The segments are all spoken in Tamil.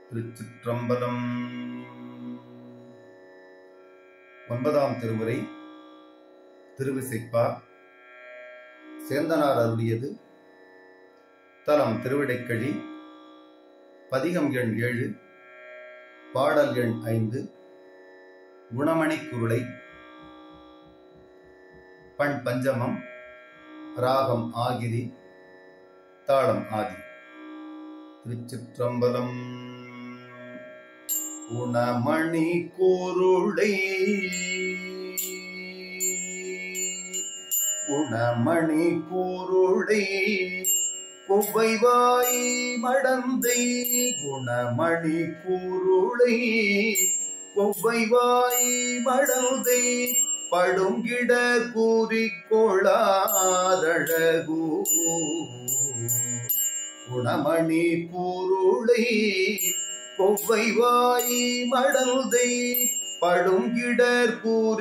திருச்சிற்றம்பலம் ஒன்பதாம் திருமுறை திருவிசைப்பா சேந்தனார் அருளியது தலம் திருவிடைக்கழி பதிகம் எண் ஏழு பாடல் எண் ஐந்து குணமணி குருளை பண் பஞ்சமம் ராகம் ஆகிரி தாளம் ஆதி திருச்சிற்றம்பலம் குணமணி குருளை குணமணி குருளை கொவ்வைவாய் மடந்தை குணமணி குருளை கொவ்வைவாய் மடந்தை படுங்கிட கூறிக்கொள்ளாதழகு குணமணி பொருளை கொவ்வைவாய் மடந்தை படுங்கிடர்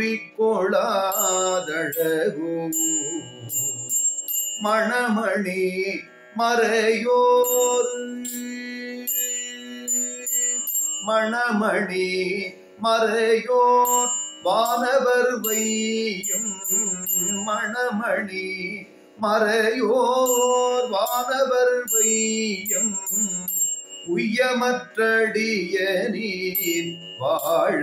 கூறிக்கொள்ளாதழகு மணமணி மறையோர் மணமணி மறையோர் வானவர் வையும் மணமணி மறையோர் வானவர் வையும் உய்யமற்றடிய நீர் வாழ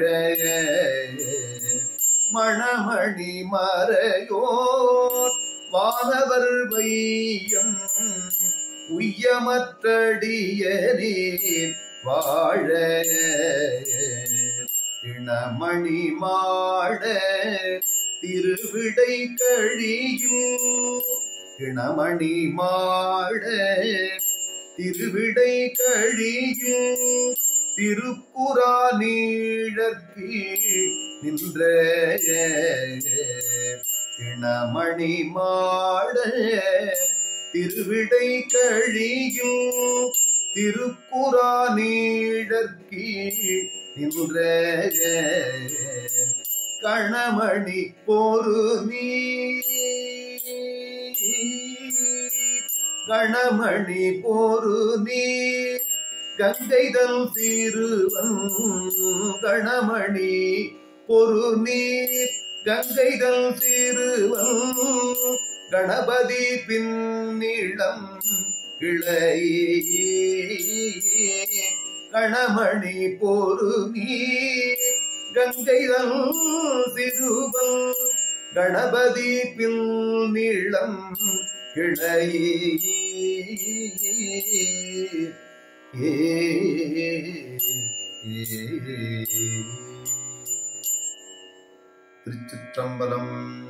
மணமணி மறையோர் வானவர் வையும் உய்யமற்றடிய நீர் வாழ திணமணி மாட திருவிடை கழியும் திணமணி மாட திருவிடை கழியும் திருப்புறா நீழற்கு நின்ற திணமணி மாட திருவிடை கழியும் திருக்குறா நீழற்கு நின்ற கணமணி பொறு நீ கணமணி பொறு நீ கங்கைதல் தீருவன் கணமணி பொறு நீர் கங்கைதல் தீருவன் கணபதி பின்னிடம் கிளை கணமணி பொறு நீர் கங்கைதல் திருவல் கணபதி பின் நீளம் கிளை திருச்சிற்றம்பலம்